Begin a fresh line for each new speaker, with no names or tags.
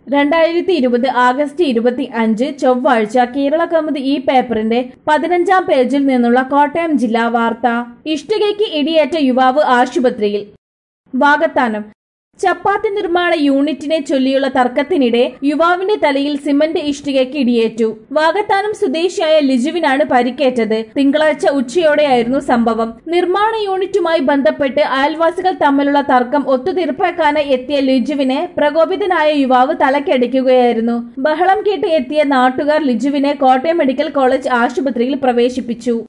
രണ്ടായിരത്തി ഇരുപത് ആഗസ്റ്റ് ഇരുപത്തി അഞ്ച് ചൊവ്വാഴ്ച കേരള കൗമുദി ഈ പേപ്പറിന്റെ പതിനഞ്ചാം പേജിൽ നിന്നുള്ള കോട്ടയം ജില്ലാ വാർത്ത ഇഷ്ടികയ്ക്ക് ഇടിയേറ്റ യുവാവ് ആശുപത്രിയിൽ വാകത്താനം ചപ്പാത്തി നിർമ്മാണ യൂണിറ്റിനെ ചൊല്ലിയുള്ള തർക്കത്തിനിടെ യുവാവിന്റെ തലയിൽ സിമന്റ് ഇഷ്ടികയ്ക്ക് ഇടിയേറ്റു വാകത്താനം സ്വദേശിയായ ലിജുവിനാണ് പരിക്കേറ്റത് തിങ്കളാഴ്ച ഉച്ചയോടെയായിരുന്നു സംഭവം നിർമ്മാണ യൂണിറ്റുമായി ബന്ധപ്പെട്ട് അയൽവാസികൾ തമ്മിലുള്ള തർക്കം ഒത്തുതീർപ്പാക്കാനായി എത്തിയ ലിജുവിനെ പ്രകോപിതനായ യുവാവ് തലക്കടിക്കുകയായിരുന്നു ബഹളം കേട്ട് എത്തിയ നാട്ടുകാർ ലിജുവിനെ കോട്ടയം മെഡിക്കൽ കോളേജ് ആശുപത്രിയിൽ പ്രവേശിപ്പിച്ചു